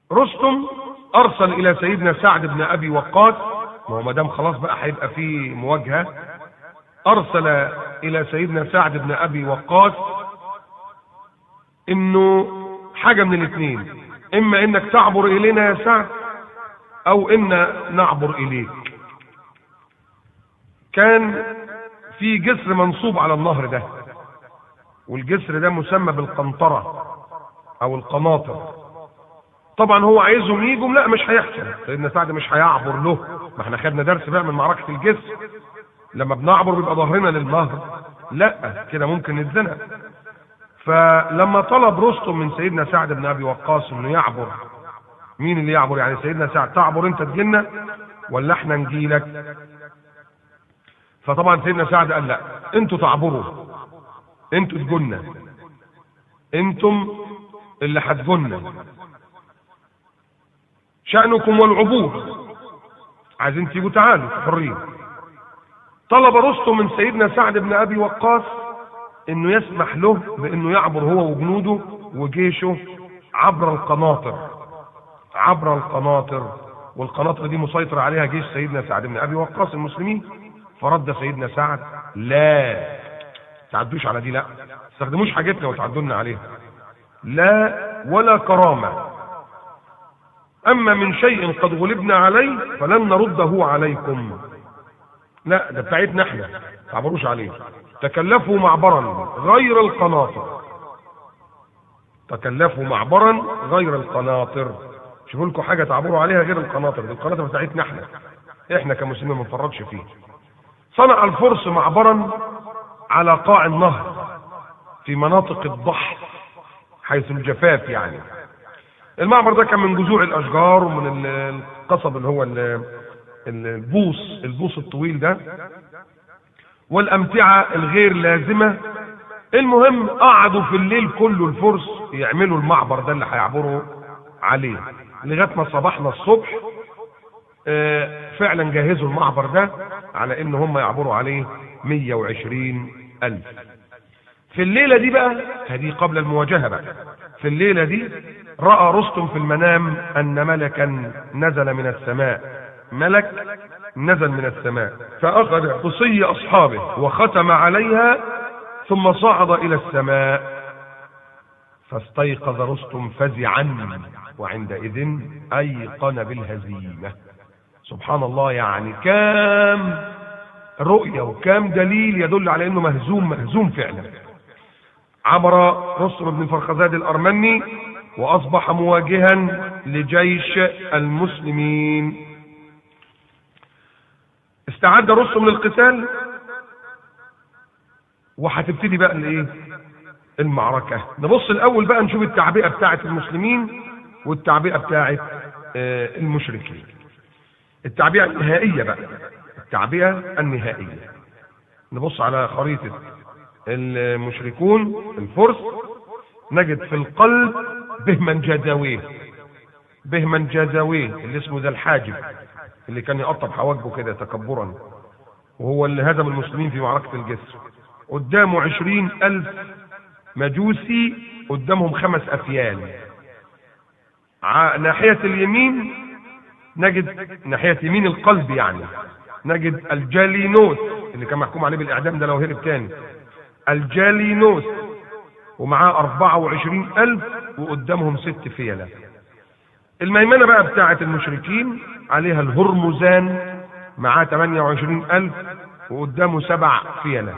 رستم ارسل الى سيدنا سعد بن ابي وقاص ما هو ما دام خلاص بقى هيبقى في مواجهه ارسل الى سيدنا سعد بن ابي وقاص انه حاجه من الاثنين اما انك تعبر الينا يا سعد او ان نعبر اليك كان في جسر منصوب على النهر ده والجسر ده مسمى بالقنطره او القناطر طبعا هو عايزهم يجوا لا مش هيحصل سيدنا سعد مش هيعبر له ما احنا خدنا درس بقى من معركه الجسر لما بنعبر بيبقى ظهرنا للنهر لا كده ممكن نتزنق فلما طلب رستم من سيدنا سعد بن ابي وقاص انه يعبر مين اللي يعبر يعني سيدنا سعد تعبر انت تجينا ولا احنا نجيلك فطبعا سيدنا سعد قال لا انتوا تعبروا انتوا تجونا انتم اللي هتجونا شأنكم والعبور عايزين تيجوا تعالوا حرين طلب رستم من سيدنا سعد بن ابي وقاص انه يسمح له بانه يعبر هو وجنوده وجيشه عبر القناطر عبر القناطر والقناطر دي مسيطر عليها جيش سيدنا سعد بن ابي وقاص المسلمين فرد سيدنا سعد لا تعدوش على دي لا استخدموش حاجتنا وتعدلنا عليها لا ولا كرامة أما من شيء قد غلبنا عليه فلن نرده عليكم لا ده بتاعتنا احنا تعبروش عليه تكلفوا معبرا غير القناطر تكلفوا معبرا غير القناطر شوفوا لكم حاجه تعبروا عليها غير القناطر دي القناطر بتاعتنا احنا احنا كمسلمين ما نفرطش فيه صنع الفرس معبرا على قاع النهر في مناطق الضحك حيث الجفاف يعني المعبر ده كان من جذوع الاشجار ومن القصب اللي هو البوص البوص الطويل ده والامتعه الغير لازمه المهم قعدوا في الليل كله الفرس يعملوا المعبر ده اللي هيعبروا عليه لغايه ما صباحنا الصبح فعلا جهزوا المعبر ده على ان هم يعبروا عليه 120 الف في الليلة دي بقى هذه قبل المواجهة بقى في الليلة دي رأى رستم في المنام أن ملكا نزل من السماء ملك نزل من السماء فأخذ قصي أصحابه وختم عليها ثم صعد إلى السماء فاستيقظ رستم فزعا وعندئذ أيقن بالهزيمة سبحان الله يعني كام رؤية وكام دليل يدل على أنه مهزوم مهزوم فعلا عبر رستم بن فرخزاد الأرمني وأصبح مواجها لجيش المسلمين استعد رستم للقتال وهتبتدي بقى الايه المعركة نبص الأول بقى نشوف التعبئة بتاعة المسلمين والتعبئة بتاعة آه، المشركين التعبئة النهائية بقى التعبئة النهائية نبص على خريطة المشركون الفرس نجد في القلب بهمن جازاويه بهمن جازاويه اللي اسمه ذا الحاجب اللي كان يقطب حواجبه كده تكبرا وهو اللي هزم المسلمين في معركة الجسر قدامه عشرين ألف مجوسي قدامهم خمس أفيال ع- ناحية اليمين نجد ناحية يمين القلب يعني نجد الجالينوس اللي كان محكوم عليه بالإعدام ده لو هرب تاني الجالينوس ومعاه أربعة وعشرين ألف وقدامهم ست فيلة الميمنة بقى بتاعة المشركين عليها الهرمزان معاه 28 ألف وقدامه سبع فيلة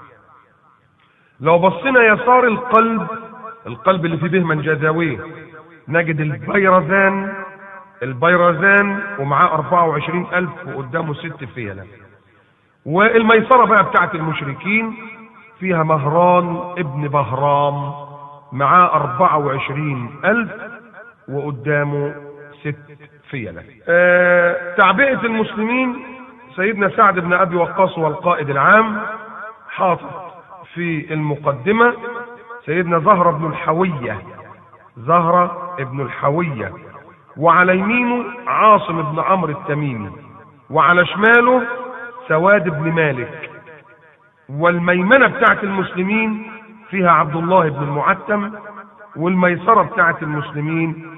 لو بصينا يسار القلب القلب اللي فيه بهمن جازاويه نجد البيرزان البيرزان ومعاه 24 ألف وقدامه ست فيلة والميسرة بقى بتاعت المشركين فيها مهران ابن بهرام معاه 24 ألف وقدامه ست فيلة آه تعبئة المسلمين سيدنا سعد بن أبي وقاص هو القائد العام حاطط في المقدمة سيدنا زهرة بن الحوية زهرة ابن الحوية وعلى يمينه عاصم بن عمرو التميمي وعلى شماله سواد بن مالك والميمنة بتاعت المسلمين فيها عبد الله بن المعتم والميسرة بتاعت المسلمين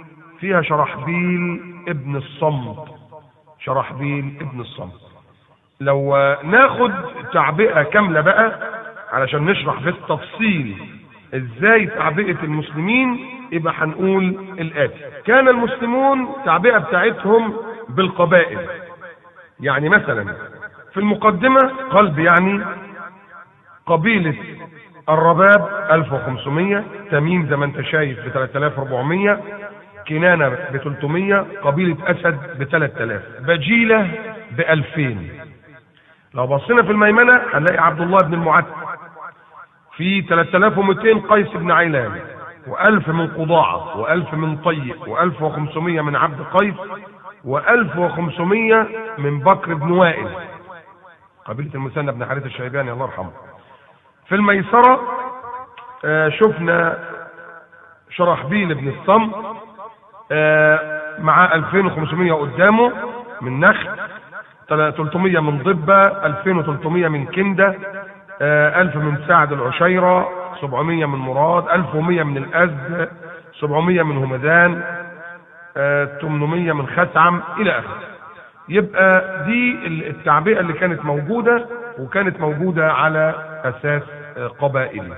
فيها شرحبيل ابن الصمت شرحبيل ابن الصمت لو ناخد تعبئة كاملة بقى علشان نشرح بالتفصيل ازاي تعبئة المسلمين يبقى هنقول الآتي كان المسلمون تعبئة بتاعتهم بالقبائل يعني مثلا في المقدمة قلب يعني قبيلة الرباب 1500 تميم زي ما انت شايف ب 3400 كنانة ب 300 قبيلة أسد ب 3000 بجيلة ب 2000 لو بصينا في الميمنة هنلاقي عبد الله بن المعد في 3200 قيس بن عيلان و1000 من قضاعة و1000 من طيء و1500 من عبد قيس و1500 من بكر بن وائل قبيلة المثنى بن حارث الشيباني الله يرحمه في الميسرة آه شفنا شرحبيل بن الصم آه مع 2500 قدامه من نخل 300 من ضبة 2300 من كندة آه 1000 من سعد العشيرة 700 من مراد 1100 من الأزد 700 من همدان 800 من خثعم إلى آخره يبقى دي التعبئة اللي كانت موجودة وكانت موجودة على أساس قبائلي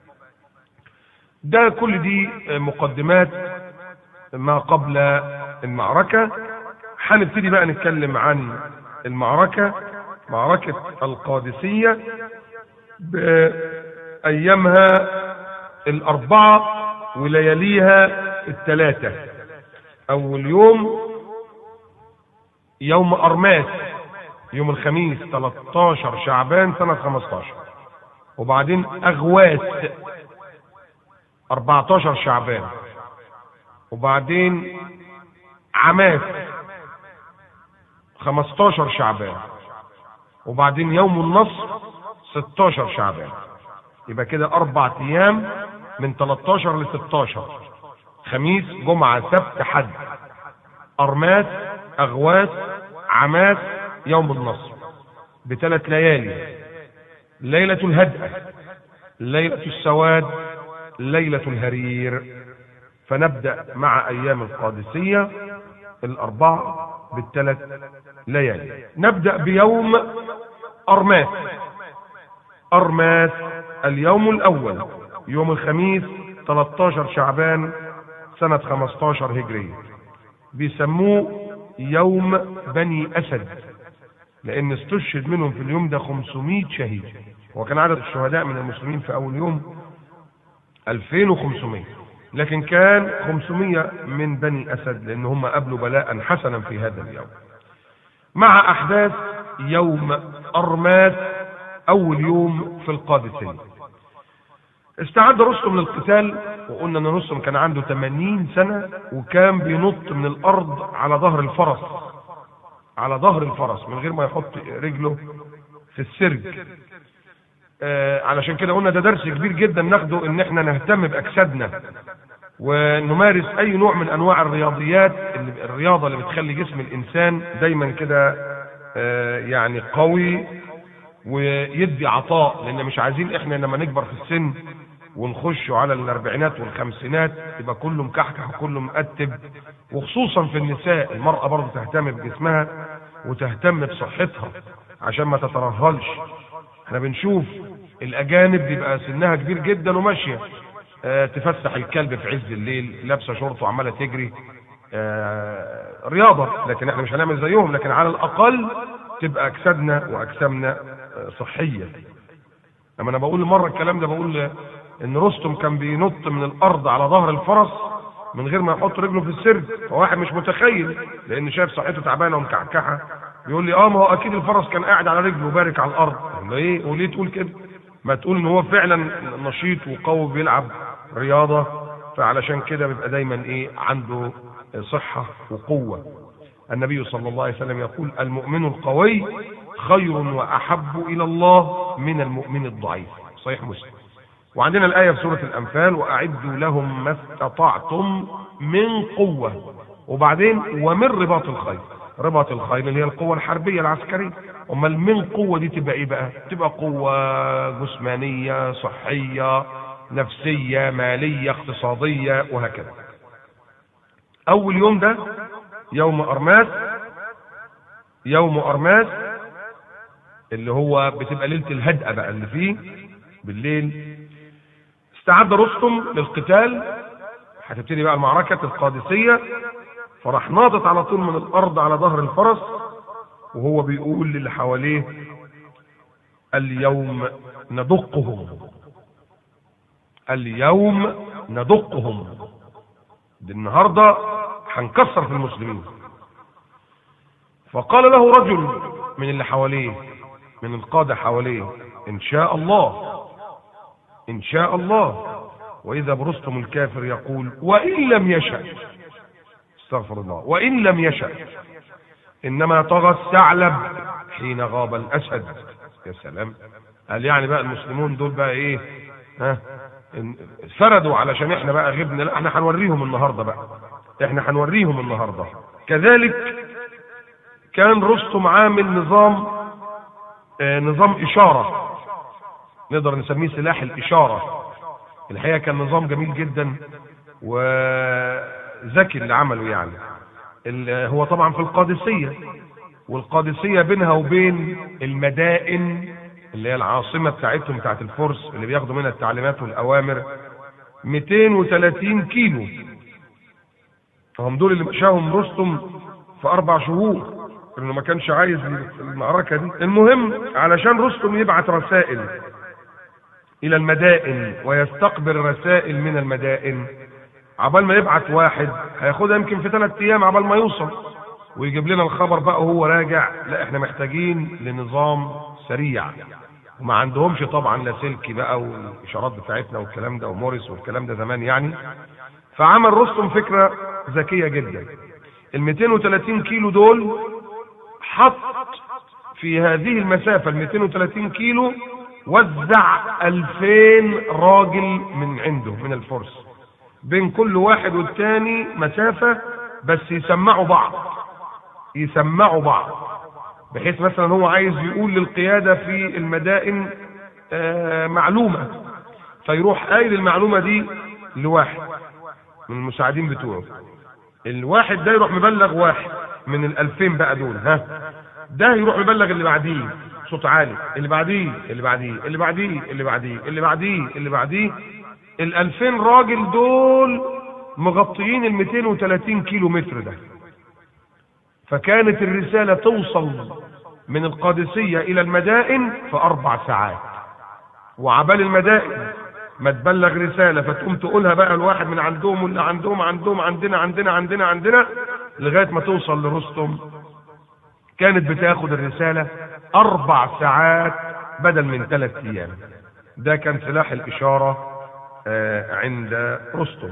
ده كل دي مقدمات ما قبل المعركة هنبتدي بقى نتكلم عن المعركة معركة القادسية بأيامها الأربعة ولياليها الثلاثة أول يوم يوم أرماس يوم الخميس 13 شعبان سنة 15 وبعدين أغواس 14 شعبان وبعدين عماس 15 شعبان وبعدين يوم النصر 16 شعبان يبقى كده أربع أيام من 13 ل 16 خميس جمعة سبت حد أرماس أغواس عماس يوم النصر بثلاث ليالي ليلة الهدأة ليلة السواد ليلة الهرير فنبدأ مع أيام القادسية الأربعة بالثلاث ليالي نبدأ بيوم أرماس أرماس اليوم الأول يوم الخميس 13 شعبان سنة 15 هجرية بيسموه يوم بني أسد لأن استشهد منهم في اليوم ده 500 شهيد وكان عدد الشهداء من المسلمين في أول يوم 2500 لكن كان 500 من بني أسد لأن هم قابلوا بلاء حسنا في هذا اليوم مع أحداث يوم أرماس أول يوم في القادسية استعد رستم للقتال وقلنا ان رستم كان عنده 80 سنة وكان بينط من الارض على ظهر الفرس على ظهر الفرس من غير ما يحط رجله في السرج آه علشان كده قلنا ده درس كبير جدا ناخده ان احنا نهتم باجسادنا ونمارس اي نوع من انواع الرياضيات اللي الرياضة اللي بتخلي جسم الانسان دايما كده آه يعني قوي ويدي عطاء لان مش عايزين احنا لما نكبر في السن ونخش على الاربعينات والخمسينات يبقى كله مكحكح وكله مقتب وخصوصا في النساء المرأة برضه تهتم بجسمها وتهتم بصحتها عشان ما تترهلش احنا بنشوف الاجانب بيبقى سنها كبير جدا وماشية اه تفسح الكلب في عز الليل لابسه شورت وعماله تجري اه رياضه لكن احنا مش هنعمل زيهم لكن على الاقل تبقى اجسادنا واجسامنا اه صحيه لما انا بقول مره الكلام ده بقول ان رستم كان بينط من الارض على ظهر الفرس من غير ما يحط رجله في السرج فواحد مش متخيل لان شايف صحته تعبانه ومكعكعه بيقول لي اه ما هو اكيد الفرس كان قاعد على رجله وبارك على الارض ايه وليه تقول كده ما تقول ان هو فعلا نشيط وقوي بيلعب رياضه فعلشان كده بيبقى دايما ايه عنده صحه وقوه النبي صلى الله عليه وسلم يقول المؤمن القوي خير واحب الى الله من المؤمن الضعيف صحيح مسلم وعندنا الآية في سورة الأنفال وأعدوا لهم ما استطعتم من قوة وبعدين ومن رباط الخيل رباط الخيل اللي هي القوة الحربية العسكرية أمال من قوة دي تبقى إيه بقى؟ تبقى قوة جسمانية صحية نفسية مالية اقتصادية وهكذا اول يوم ده يوم ارماس يوم ارماس اللي هو بتبقى ليله الهدأة بقى اللي فيه بالليل استعد رستم للقتال هتبتدي بقى المعركة القادسية فراح ناطط على طول من الأرض على ظهر الفرس وهو بيقول للي حواليه اليوم ندقهم اليوم ندقهم دي النهارده هنكسر في المسلمين فقال له رجل من اللي حواليه من القادة حواليه إن شاء الله إن شاء الله وإذا برستم الكافر يقول وإن لم يشأ استغفر الله وإن لم يشأ إنما طغى الثعلب حين غاب الأسد يا سلام قال يعني بقى المسلمون دول بقى إيه ها فردوا علشان احنا بقى غبنا لا احنا هنوريهم النهارده بقى احنا هنوريهم النهارده كذلك كان رستم عامل نظام آه نظام اشاره نقدر نسميه سلاح الاشاره الحقيقه كان نظام جميل جدا وذكي اللي عمله يعني هو طبعا في القادسيه والقادسيه بينها وبين المدائن اللي هي العاصمه بتاعتهم بتاعت الفرس اللي بياخدوا منها التعليمات والاوامر 230 كيلو فهم دول اللي مشاهم رستم في اربع شهور انه ما كانش عايز المعركه دي المهم علشان رستم يبعت رسائل الى المدائن ويستقبل رسائل من المدائن عبال ما يبعت واحد هياخدها يمكن في ثلاث ايام عبال ما يوصل ويجيب لنا الخبر بقى وهو راجع لا احنا محتاجين لنظام سريع وما عندهمش طبعا لاسلكي بقى والاشارات بتاعتنا والكلام ده وموريس والكلام ده زمان يعني فعمل رستم فكره ذكيه جدا ال 230 كيلو دول حط في هذه المسافه ال 230 كيلو وزع 2000 راجل من عنده من الفرس بين كل واحد والتاني مسافه بس يسمعوا بعض يسمعوا بعض بحيث مثلا هو عايز يقول للقياده في المدائن آه معلومه فيروح قايل المعلومه دي لواحد من المساعدين بتوعه الواحد ده يروح مبلغ واحد من الألفين بقى دول ها ده يروح مبلغ اللي بعديه صوت عالي اللي بعديه اللي بعديه اللي بعديه اللي بعديه اللي بعديه اللي بعديه الألفين راجل دول مغطيين ال 230 كيلو متر ده فكانت الرسالة توصل من القادسية إلى المدائن في أربع ساعات وعبال المدائن ما تبلغ رسالة فتقوم تقولها بقى الواحد من عندهم واللي عندهم عندهم عندنا عندنا عندنا عندنا لغاية ما توصل لرستم كانت بتاخد الرسالة أربع ساعات بدل من ثلاث أيام ده كان سلاح الإشارة عند رستم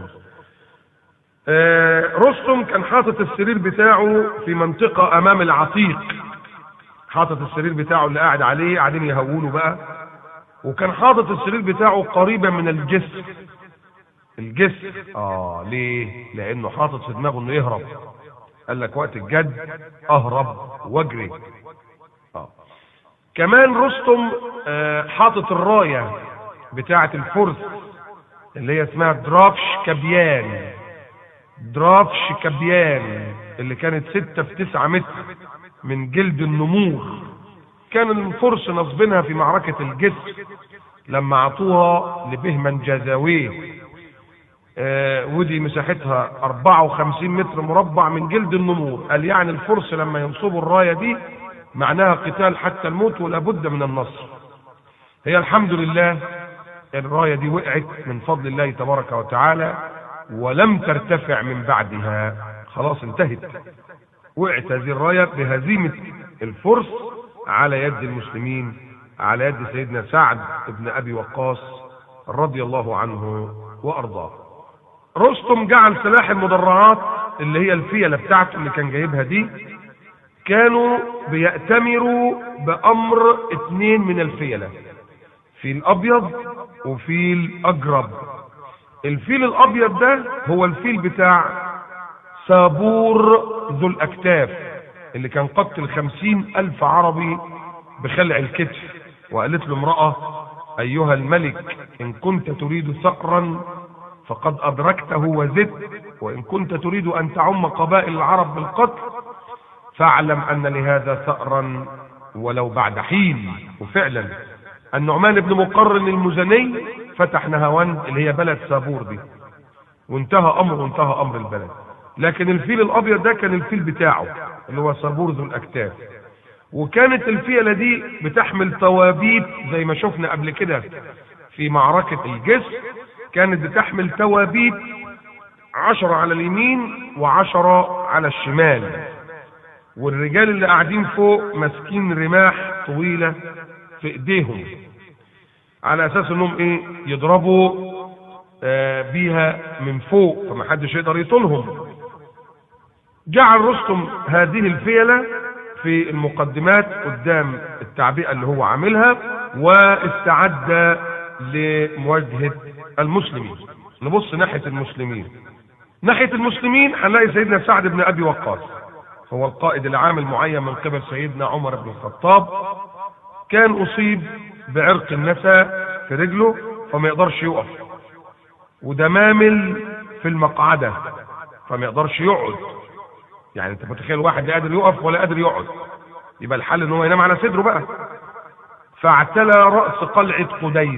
رستم كان حاطط السرير بتاعه في منطقة أمام العتيق حاطط السرير بتاعه اللي قاعد عليه قاعدين يهولوا بقى وكان حاطط السرير بتاعه قريبا من الجسر الجسر اه ليه لانه حاطط في دماغه انه يهرب قال لك وقت الجد اهرب واجري اه كمان رستم آه حاطط الرايه بتاعه الفرس اللي هي اسمها درافش كبيان درافش كبيان اللي كانت ستة في تسعة متر من جلد النمور كان الفرس نصبينها في معركة الجسر لما عطوها لبهمن جازاويه آه ودي مساحتها 54 متر مربع من جلد النمور قال يعني الفرس لما ينصبوا الراية دي معناها قتال حتى الموت ولابد من النصر هي الحمد لله الراية دي وقعت من فضل الله تبارك وتعالى ولم ترتفع من بعدها خلاص انتهت وقعت هذه الراية بهزيمة الفرس على يد المسلمين على يد سيدنا سعد بن ابي وقاص رضي الله عنه وارضاه رستم جعل سلاح المدرعات اللي هي الفيله بتاعته اللي كان جايبها دي كانوا بيأتمروا بأمر اتنين من الفيلة فيل أبيض وفيل أجرب الفيل الأبيض ده هو الفيل بتاع سابور ذو الأكتاف اللي كان قتل خمسين ألف عربي بخلع الكتف وقالت له امرأة أيها الملك إن كنت تريد ثأرا فقد أدركته وزدت وإن كنت تريد أن تعم قبائل العرب بالقتل فاعلم أن لهذا ثأرا ولو بعد حين وفعلا النعمان بن مقرن المزني فتح نهوان اللي هي بلد سابور دي وانتهى أمر وانتهى أمر البلد لكن الفيل الأبيض ده كان الفيل بتاعه اللي هو سابور ذو الأكتاف وكانت الفيلة دي بتحمل توابيت زي ما شفنا قبل كده في معركة الجسر كانت بتحمل توابيت عشرة على اليمين وعشرة على الشمال والرجال اللي قاعدين فوق ماسكين رماح طويلة في ايديهم على اساس انهم ايه يضربوا آه بيها من فوق فمحدش يقدر يطولهم جعل رستم هذه الفيلة في المقدمات قدام التعبئة اللي هو عاملها واستعد لمواجهة المسلمين نبص ناحية المسلمين ناحية المسلمين هنلاقي سيدنا سعد بن أبي وقاص هو القائد العام المعين من قبل سيدنا عمر بن الخطاب كان أصيب بعرق النسا في رجله فما يقدرش يقف ودمامل في المقعدة فما يقدرش يقعد يعني انت متخيل واحد لا قادر يقف ولا قادر يقعد يبقى الحل ان هو ينام على صدره بقى فاعتلى رأس قلعة قديس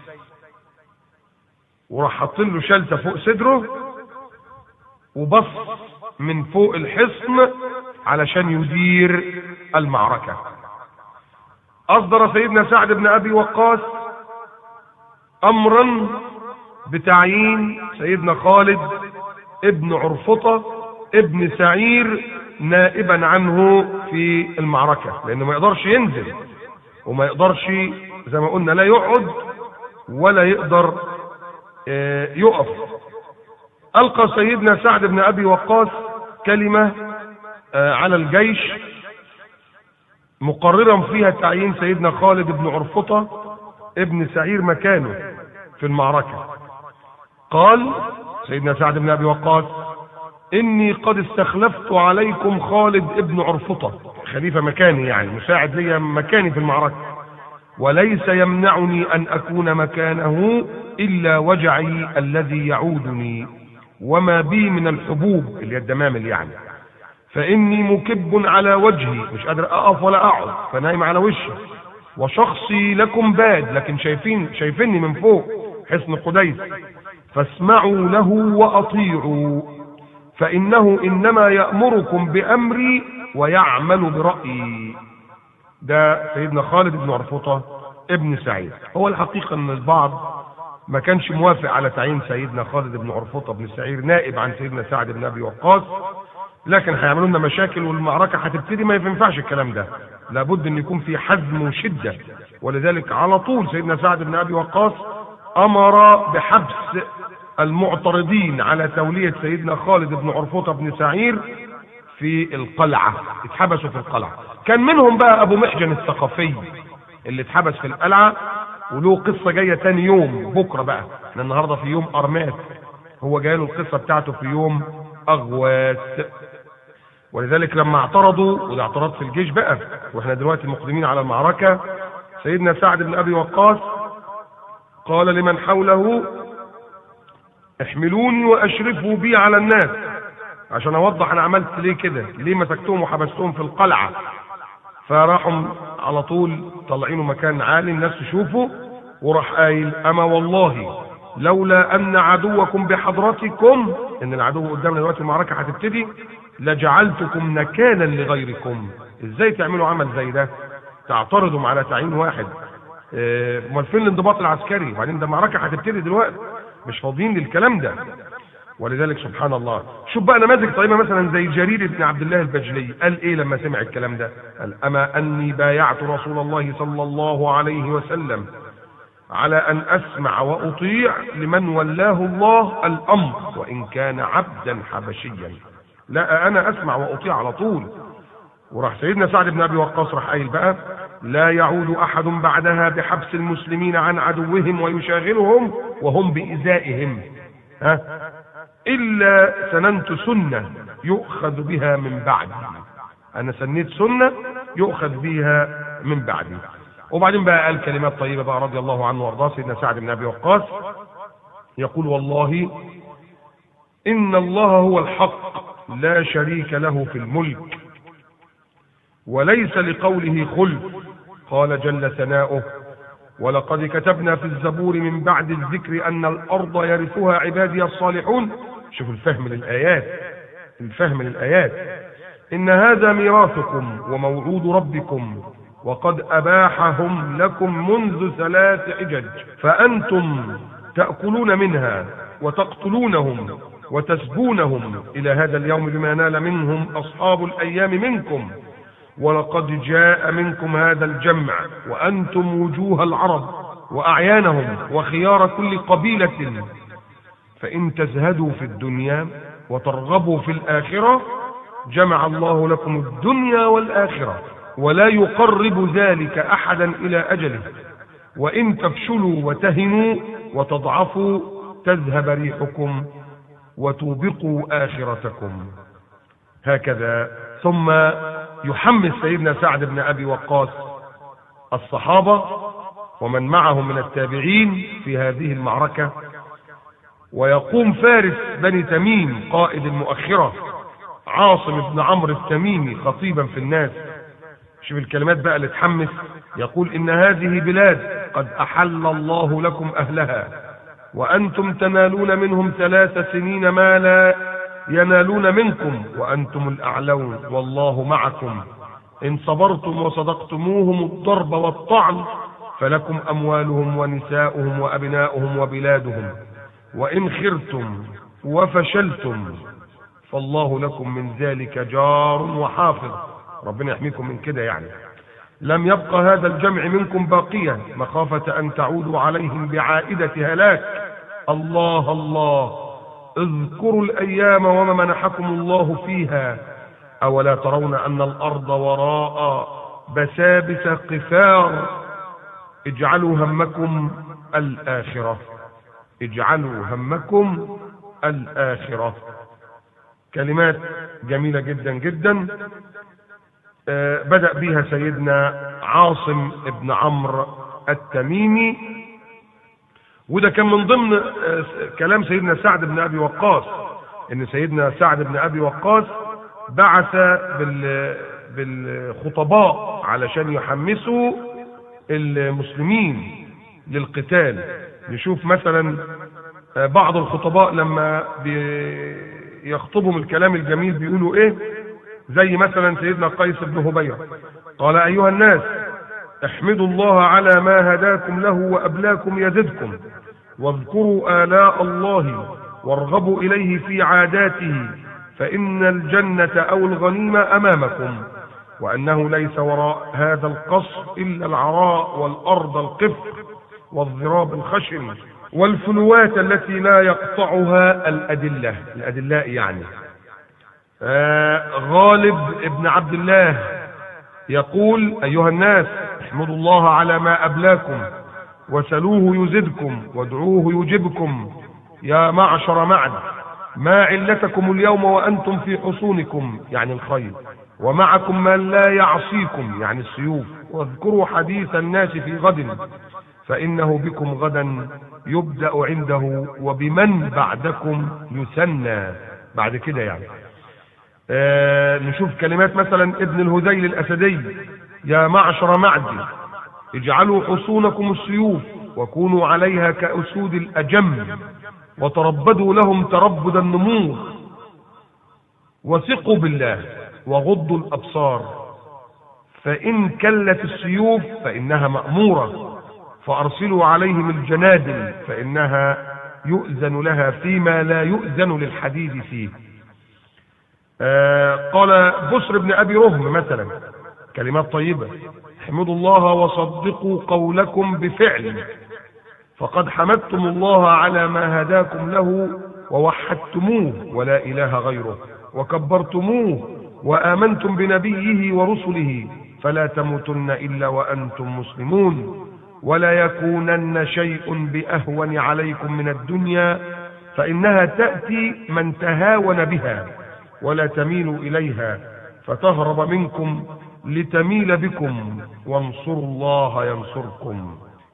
وراح حاطين له شلته فوق صدره وبص من فوق الحصن علشان يدير المعركة أصدر سيدنا سعد بن أبي وقاص أمرا بتعيين سيدنا خالد ابن عرفطة ابن سعير نائبا عنه في المعركة لأنه ما يقدرش ينزل وما يقدرش زي ما قلنا لا يقعد ولا يقدر يقف ألقى سيدنا سعد بن أبي وقاص كلمة على الجيش مقررا فيها تعيين سيدنا خالد بن عرفطة ابن سعير مكانه في المعركة قال سيدنا سعد بن أبي وقاص إني قد استخلفت عليكم خالد ابن عرفطة خليفة مكاني يعني مساعد لي مكاني في المعركة وليس يمنعني أن أكون مكانه إلا وجعي الذي يعودني وما بي من الحبوب اللي هي الدمامل يعني فإني مكب على وجهي مش قادر أقف ولا أقعد فنايم على وشي وشخصي لكم باد لكن شايفين شايفيني من فوق حصن قديس فاسمعوا له وأطيعوا فإنه إنما يأمركم بأمري ويعمل برأيي ده سيدنا خالد بن عرفطة ابن سعيد هو الحقيقة أن البعض ما كانش موافق على تعيين سيدنا خالد بن عرفطة بن سعير نائب عن سيدنا سعد بن أبي وقاص لكن هيعملوا لنا مشاكل والمعركة هتبتدي ما ينفعش الكلام ده لابد ان يكون في حزم وشدة ولذلك على طول سيدنا سعد بن ابي وقاص امر بحبس المعترضين على تولية سيدنا خالد بن عرفوطة بن سعير في القلعة اتحبسوا في القلعة كان منهم بقى ابو محجن الثقفي اللي اتحبس في القلعة وله قصة جاية تاني يوم بكرة بقى احنا النهاردة في يوم ارمات هو جاي له القصة بتاعته في يوم اغواس ولذلك لما اعترضوا وده اعتراض في الجيش بقى واحنا دلوقتي مقدمين على المعركة سيدنا سعد بن ابي وقاص قال لمن حوله احملوني واشرفوا بي على الناس عشان اوضح انا عملت ليه كده ليه مسكتهم وحبستهم في القلعة فراحوا على طول طالعينه مكان عالي الناس تشوفه وراح قايل اما والله لولا ان عدوكم بحضرتكم ان العدو قدامنا دلوقتي المعركة هتبتدي لجعلتكم نكالا لغيركم ازاي تعملوا عمل زي ده تعترضوا على تعيين واحد امال فين الانضباط العسكري وبعدين ده معركه هتبتدي دلوقتي مش فاضيين للكلام ده ولذلك سبحان الله شوف بقى نماذج طيبه مثلا زي جرير بن عبد الله البجلي قال ايه لما سمع الكلام ده قال اما اني بايعت رسول الله صلى الله عليه وسلم على ان اسمع واطيع لمن ولاه الله الامر وان كان عبدا حبشيا لا انا اسمع واطيع على طول وراح سيدنا سعد بن ابي وقاص راح قايل بقى لا يعود احد بعدها بحبس المسلمين عن عدوهم ويشاغلهم وهم بإزائهم ها الا سننت سنه يؤخذ بها من بعدي انا سنيت سنه يؤخذ بها من بعدي وبعدين بقى قال كلمات طيبه بقى رضي الله عنه وارضاه سيدنا سعد بن ابي وقاص يقول والله إن الله هو الحق لا شريك له في الملك وليس لقوله خلف قال جل ثناؤه ولقد كتبنا في الزبور من بعد الذكر أن الأرض يرثها عبادي الصالحون شوف الفهم للآيات الفهم للآيات إن هذا ميراثكم وموعود ربكم وقد أباحهم لكم منذ ثلاث حجج فأنتم تأكلون منها وتقتلونهم وتسبونهم إلى هذا اليوم بما نال منهم أصحاب الأيام منكم ولقد جاء منكم هذا الجمع وأنتم وجوه العرب وأعيانهم وخيار كل قبيلة فإن تزهدوا في الدنيا وترغبوا في الآخرة جمع الله لكم الدنيا والآخرة ولا يقرب ذلك أحدا إلى أجله وإن تفشلوا وتهنوا وتضعفوا تذهب ريحكم وتوبقوا آخرتكم هكذا ثم يحمس سيدنا سعد بن أبي وقاص الصحابة ومن معهم من التابعين في هذه المعركة ويقوم فارس بني تميم قائد المؤخرة عاصم بن عمرو التميمي خطيبا في الناس شوف الكلمات بقى اللي تحمس يقول إن هذه بلاد قد أحل الله لكم أهلها وأنتم تنالون منهم ثلاث سنين ما لا ينالون منكم وأنتم الأعلون والله معكم إن صبرتم وصدقتموهم الضرب والطعن فلكم أموالهم ونساؤهم وأبناؤهم وبلادهم وإن خرتم وفشلتم فالله لكم من ذلك جار وحافظ ربنا يحميكم من كده يعني لم يبق هذا الجمع منكم باقيا مخافة أن تعودوا عليهم بعائدة هلاك الله الله اذكروا الأيام وما منحكم الله فيها أولا ترون أن الأرض وراء بسابس قفار اجعلوا همكم الآخرة اجعلوا همكم الآخرة كلمات جميلة جدا جدا آه بدأ بها سيدنا عاصم ابن عمرو التميمي وده كان من ضمن آه كلام سيدنا سعد بن أبي وقاص ان سيدنا سعد بن أبي وقاص بعث بال بالخطباء علشان يحمسوا المسلمين للقتال نشوف مثلا آه بعض الخطباء لما يخطبهم الكلام الجميل بيقولوا ايه زي مثلا سيدنا قيس بن هبيرة قال ايها الناس احمدوا الله على ما هداكم له وابلاكم يزدكم واذكروا آلاء الله وارغبوا اليه في عاداته فان الجنة او الغنيمة امامكم وانه ليس وراء هذا القصر الا العراء والارض القفر والضراب الخشن والفلوات التي لا يقطعها الأدلة الأدلاء يعني آه غالب ابن عبد الله يقول أيها الناس احمدوا الله على ما أبلاكم وسلوه يزدكم وادعوه يجبكم يا معشر معد ما علتكم اليوم وأنتم في حصونكم يعني الخير ومعكم من لا يعصيكم يعني السيوف واذكروا حديث الناس في غد فإنه بكم غدا يبدأ عنده وبمن بعدكم يثنى بعد كده يعني آه نشوف كلمات مثلا ابن الهذيل الأسدي يا معشر معدي اجعلوا حصونكم السيوف وكونوا عليها كأسود الأجم وتربدوا لهم تربد النمور وثقوا بالله وغضوا الأبصار فإن كلت السيوف فإنها مأمورة فأرسلوا عليهم الجنادل فإنها يؤذن لها فيما لا يؤذن للحديد فيه آه قال بسر بن أبي رهم مثلا كلمات طيبة احمدوا الله وصدقوا قولكم بفعل فقد حمدتم الله على ما هداكم له ووحدتموه ولا إله غيره وكبرتموه وآمنتم بنبيه ورسله فلا تموتن إلا وأنتم مسلمون ولا يكونن شيء بأهون عليكم من الدنيا فإنها تأتي من تهاون بها ولا تميل إليها فتهرب منكم لتميل بكم وانصروا الله ينصركم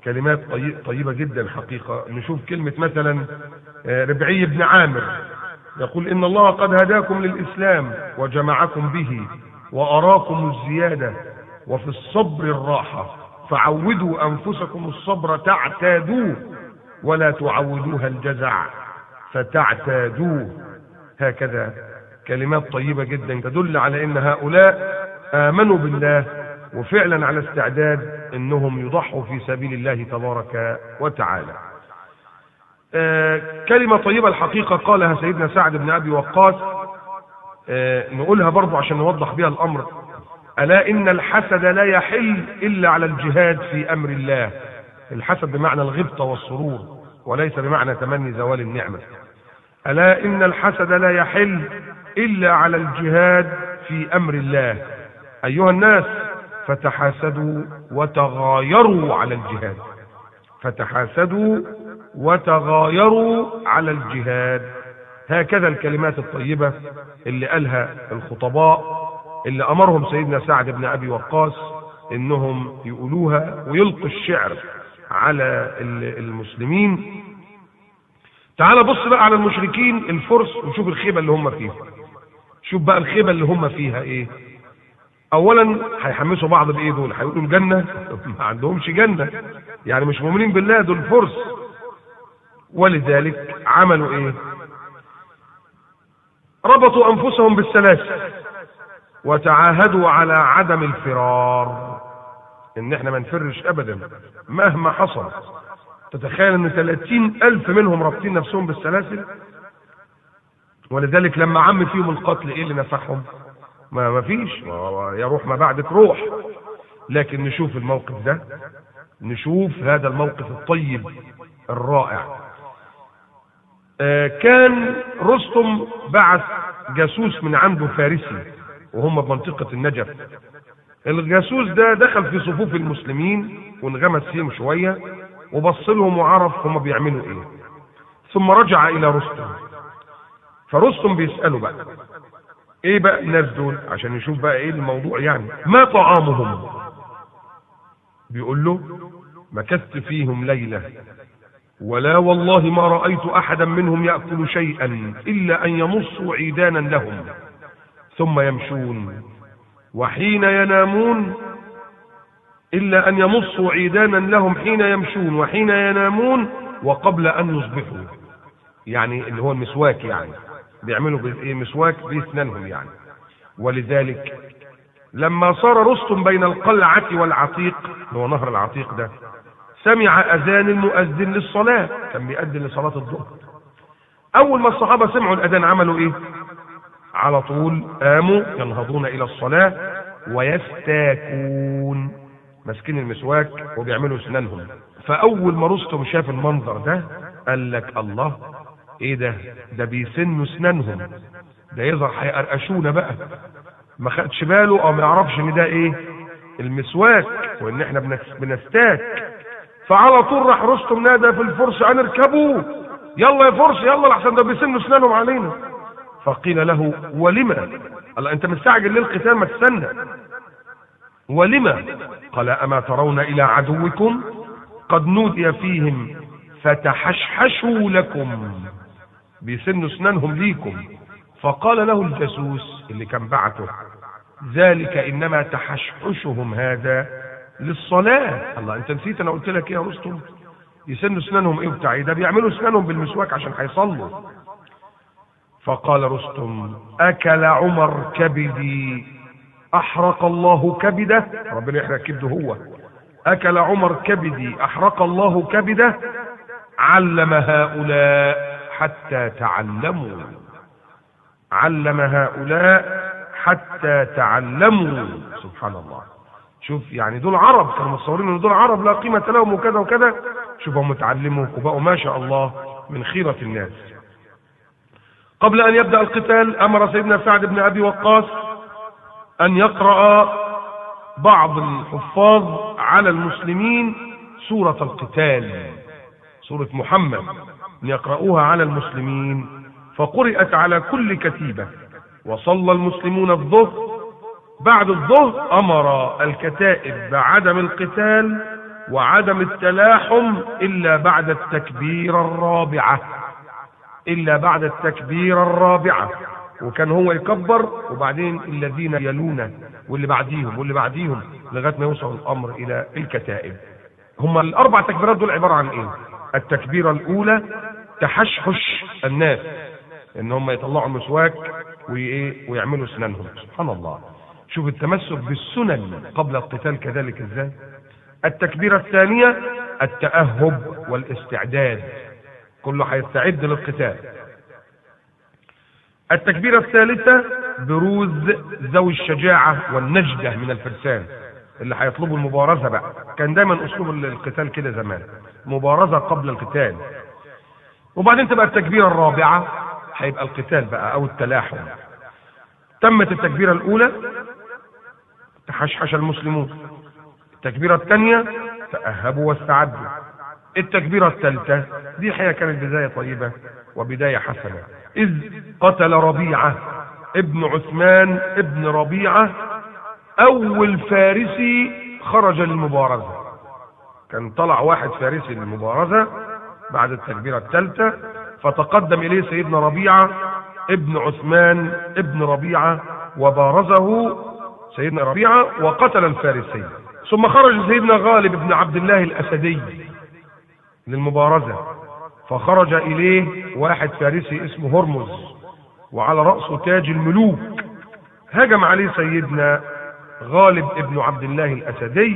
كلمات طي- طيبة جدا حقيقة نشوف كلمة مثلا آه، ربعي بن عامر يقول إن الله قد هداكم للإسلام وجمعكم به وأراكم الزيادة وفي الصبر الراحة فعودوا أنفسكم الصبر تعتادوه ولا تعودوها الجزع فتعتادوه هكذا كلمات طيبة جدا تدل على ان هؤلاء امنوا بالله وفعلا على استعداد انهم يضحوا في سبيل الله تبارك وتعالى آه كلمة طيبة الحقيقة قالها سيدنا سعد بن ابي وقاص آه نقولها برضو عشان نوضح بها الامر الا ان الحسد لا يحل الا على الجهاد في امر الله الحسد بمعنى الغبطة والسرور وليس بمعنى تمني زوال النعمة ألا إن الحسد لا يحل إلا على الجهاد في أمر الله أيها الناس فتحاسدوا وتغايروا على الجهاد فتحاسدوا وتغايروا على الجهاد هكذا الكلمات الطيبة اللي قالها الخطباء اللي أمرهم سيدنا سعد بن أبي وقاص إنهم يقولوها ويلقوا الشعر على المسلمين تعال بص بقى على المشركين الفرس وشوف الخيبة اللي هم فيها شوف بقى الخيبة اللي هم فيها ايه اولا هيحمسوا بعض بايه دول هيقولوا الجنة ما عندهمش جنة يعني مش مؤمنين بالله دول فرس ولذلك عملوا ايه ربطوا انفسهم بالسلاسل وتعاهدوا على عدم الفرار ان احنا ما نفرش ابدا مهما حصل تتخيل ان 30 الف منهم رابطين نفسهم بالسلاسل ولذلك لما عم فيهم القتل ايه اللي نفعهم ما ما فيش ما يا روح ما بعدك روح لكن نشوف الموقف ده نشوف هذا الموقف الطيب الرائع آه كان رستم بعث جاسوس من عنده فارسي وهم بمنطقة النجف الجاسوس ده دخل في صفوف المسلمين وانغمس فيهم شوية وبص لهم وعرف هم بيعملوا ايه ثم رجع الى رستم فرستم بيسأله بقى ايه بقى الناس دول عشان يشوف بقى ايه الموضوع يعني ما طعامهم بيقول له مكثت فيهم ليلة ولا والله ما رأيت أحدا منهم يأكل شيئا إلا أن يمصوا عيدانا لهم ثم يمشون وحين ينامون إلا أن يمصوا عيدانا لهم حين يمشون وحين ينامون وقبل أن يصبحوا يعني اللي هو المسواك يعني بيعملوا بايه مسواك باسنانهم يعني ولذلك لما صار رستم بين القلعة والعتيق اللي هو نهر العتيق ده سمع أذان المؤذن للصلاة كان بيأذن لصلاة الظهر أول ما الصحابة سمعوا الأذان عملوا إيه؟ على طول قاموا ينهضون إلى الصلاة ويستاكون ماسكين المسواك وبيعملوا اسنانهم فاول ما رستم شاف المنظر ده قال لك الله ايه ده ده بيسنوا اسنانهم ده يظهر هيقرقشونا بقى ما خدش باله او ما يعرفش ان ده ايه المسواك وان احنا بنس- بنستاك فعلى طول راح رستم نادى في الفرس ان اركبوا يلا يا فرس يلا لحسن ده بيسنوا اسنانهم علينا فقيل له ولما قال انت مستعجل للقتال ما تستنى ولما قال أما ترون إلى عدوكم قد نودي فيهم فتحشحشوا لكم بيسنوا اسنانهم ليكم فقال له الجاسوس اللي كان بعته ذلك انما تحشحشهم هذا للصلاة الله انت نسيت انا قلت لك ايه يا رستم يسنوا اسنانهم ايه بتاع إيه؟ ده بيعملوا اسنانهم بالمسواك عشان هيصلوا فقال رستم اكل عمر كبدي احرق الله كبده ربنا يحرق كبده هو اكل عمر كبدي احرق الله كبده علم هؤلاء حتى تعلموا علم هؤلاء حتى تعلموا سبحان الله شوف يعني دول عرب كانوا متصورين ان دول عرب لا قيمة لهم وكذا وكذا شوفوا متعلموا وبقوا ما شاء الله من خيرة الناس قبل ان يبدأ القتال امر سيدنا سعد بن ابي وقاص ان يقرأ بعض الحفاظ على المسلمين سورة القتال سورة محمد ان يقرأوها على المسلمين فقرأت على كل كتيبة وصلى المسلمون الظهر بعد الظهر امر الكتائب بعدم القتال وعدم التلاحم إلا بعد التكبيرة الرابعة إلا بعد التكبيرة الرابعة وكان هو يكبر وبعدين الذين يلونه واللي بعديهم واللي بعديهم لغايه ما يوصل الامر الى الكتائب هم الاربع تكبيرات دول عباره عن ايه التكبيره الاولى تحشحش الناس ان هم يطلعوا مسواك وايه ويعملوا اسنانهم سبحان الله شوف التمسك بالسنن قبل القتال كذلك ازاي التكبيره الثانيه التاهب والاستعداد كله هيستعد للقتال التكبيرة الثالثة بروز ذوي الشجاعة والنجدة من الفرسان اللي هيطلبوا المبارزة بقى كان دايما اسلوب القتال كده زمان مبارزة قبل القتال وبعدين تبقى التكبيرة الرابعة هيبقى القتال بقى او التلاحم تمت التكبيرة الاولى تحشحش المسلمون التكبيرة الثانية تأهبوا واستعدوا التكبيرة الثالثة دي الحقيقة كانت بداية طيبة وبداية حسنة إذ قتل ربيعة ابن عثمان ابن ربيعة أول فارسي خرج للمبارزة كان طلع واحد فارسي للمبارزة بعد التكبيرة الثالثة فتقدم إليه سيدنا ربيعة ابن عثمان ابن ربيعة وبارزه سيدنا ربيعة وقتل الفارسي ثم خرج سيدنا غالب بن عبد الله الأسدي للمبارزة فخرج إليه واحد فارسي اسمه هرمز وعلى رأسه تاج الملوك هجم عليه سيدنا غالب ابن عبد الله الأسدي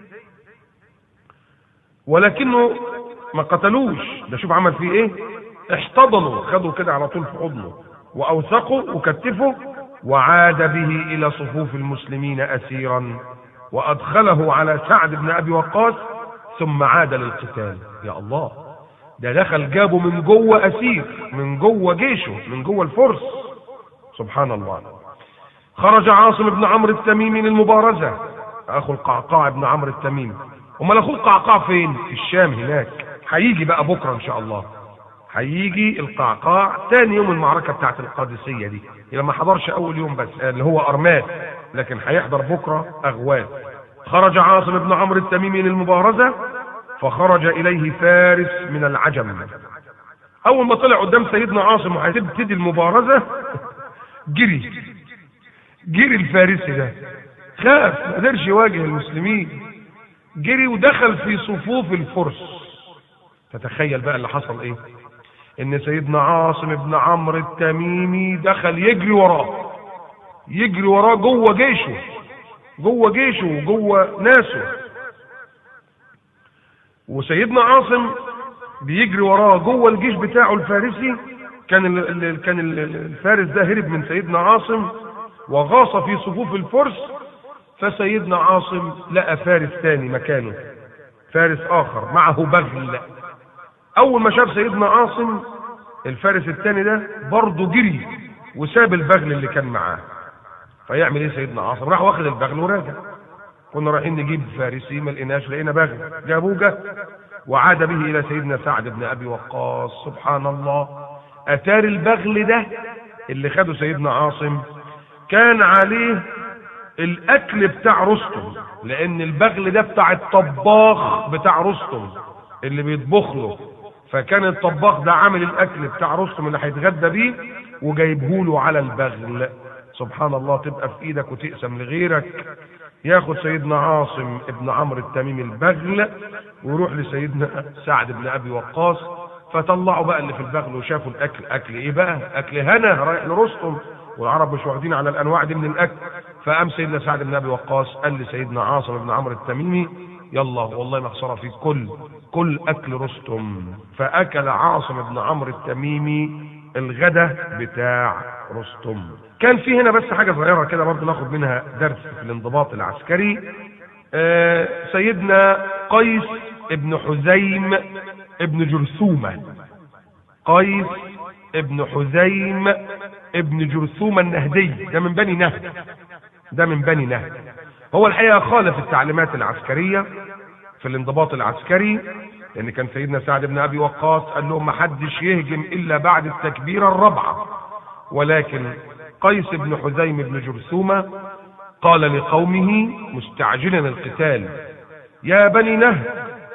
ولكنه ما قتلوش ده شوف عمل فيه ايه احتضنوا خدوا كده على طول في حضنه واوثقوا وكتفوا وعاد به الى صفوف المسلمين اسيرا وادخله على سعد بن ابي وقاص ثم عاد للقتال يا الله ده دخل جابه من جوه اسير من جوه جيشه من جوه الفرس سبحان الله خرج عاصم بن عمرو التميمي للمبارزه اخو القعقاع بن عمرو التميمي امال اخوه القعقاع فين في الشام هناك هيجي بقى بكره ان شاء الله هيجي القعقاع تاني يوم المعركه بتاعت القادسيه دي يبقى ما حضرش اول يوم بس اللي هو ارماد لكن هيحضر بكره اغواد خرج عاصم بن عمرو التميمي للمبارزه فخرج اليه فارس من العجم اول ما طلع قدام سيدنا عاصم وهتبتدي المبارزه جري جري الفارسي ده خاف ما قدرش يواجه المسلمين جري ودخل في صفوف الفرس تتخيل بقى اللي حصل ايه ان سيدنا عاصم بن عمرو التميمي دخل يجري وراه يجري وراه جوه جيشه جوه جيشه وجوه ناسه وسيدنا عاصم بيجري وراه جوه الجيش بتاعه الفارسي كان ال ال كان ال الفارس ده هرب من سيدنا عاصم وغاص في صفوف الفرس فسيدنا عاصم لقى فارس تاني مكانه فارس اخر معه بغل اول ما شاف سيدنا عاصم الفارس التاني ده برضه جري وساب البغل اللي كان معاه فيعمل ايه سيدنا عاصم راح واخد البغل وراجع كنا رايحين نجيب فارسي ما لقيناش لقينا بغل جابوه جه وعاد به الى سيدنا سعد بن ابي وقاص سبحان الله اتار البغل ده اللي خده سيدنا عاصم كان عليه الاكل بتاع رستم لان البغل ده بتاع الطباخ بتاع رستم اللي بيطبخ له فكان الطباخ ده عامل الاكل بتاع رستم اللي هيتغدى بيه وجايبه له على البغل سبحان الله تبقى في ايدك وتقسم لغيرك ياخد سيدنا عاصم ابن عمرو التميمي البغل ويروح لسيدنا سعد بن ابي وقاص فطلعوا بقى اللي في البغل وشافوا الاكل اكل ايه بقى اكل هنا رايح لرستم والعرب مش واخدين على الانواع دي من الاكل فقام سيدنا سعد بن ابي وقاص قال لسيدنا عاصم بن عمرو التميمي يلا والله ما خساره فيك كل كل اكل رستم فاكل عاصم بن عمرو التميمي الغدا بتاع رستم كان في هنا بس حاجه صغيره كده برضه ناخد منها درس في الانضباط العسكري آه سيدنا قيس ابن حزيم ابن جرثومه قيس ابن حزيم ابن جرثومه النهدي ده من بني نهد ده من بني نهد هو الحقيقه خالف التعليمات العسكريه في الانضباط العسكري لان كان سيدنا سعد بن ابي وقاص قال لهم ما حدش يهجم الا بعد التكبيره الرابعه ولكن قيس بن حزيم بن جرثومه قال لقومه مستعجلا القتال يا بني نهد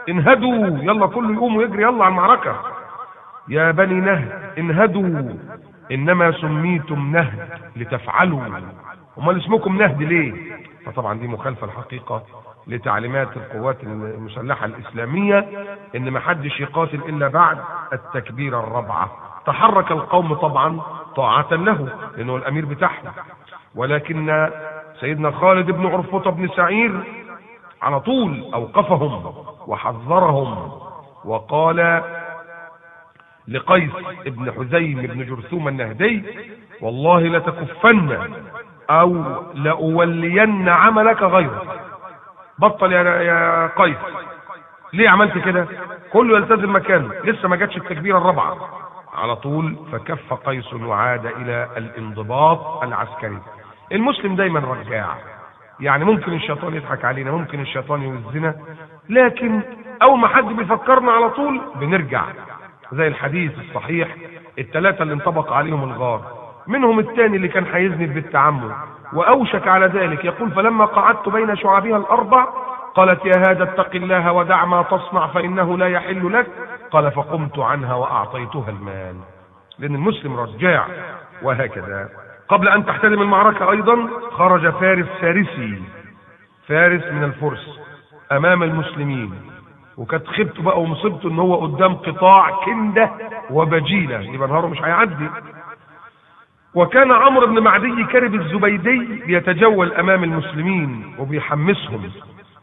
انهدوا يلا كله يقوم ويجري يلا على المعركة يا بني نهد انهدوا انما سميتم نهد لتفعلوا امال اسمكم نهد ليه فطبعا دي مخالفة الحقيقة لتعليمات القوات المسلحة الإسلامية إن ما حدش يقاتل إلا بعد التكبيرة الرابعة تحرك القوم طبعا طاعة له لأنه الأمير بتاعهم ولكن سيدنا خالد بن عرفطة بن سعير على طول أوقفهم وحذرهم وقال لقيس بن حزيم بن جرثوم النهدي والله لتكفن أو لأولين عملك غيرك بطل يا يا قيس ليه عملت كده كله يلتزم مكانه لسه ما جاتش التكبيره الرابعه على طول فكف قيس وعاد الى الانضباط العسكري المسلم دايما رجاع يعني ممكن الشيطان يضحك علينا ممكن الشيطان يوزنا لكن اول ما حد بيفكرنا على طول بنرجع زي الحديث الصحيح الثلاثه اللي انطبق عليهم الغار منهم الثاني اللي كان هيذنب بالتعمد واوشك على ذلك يقول فلما قعدت بين شعابها الاربع قالت يا هذا اتق الله ودع ما تصنع فانه لا يحل لك قال فقمت عنها واعطيتها المال لان المسلم رجاع وهكذا قبل ان تحتدم المعركه ايضا خرج فارس فارسي فارس من الفرس امام المسلمين وكانت خبته بقى ومصيبته ان هو قدام قطاع كنده وبجيله يبقى نهاره مش هيعدي وكان عمرو بن معدي كرب الزبيدي بيتجول امام المسلمين وبيحمسهم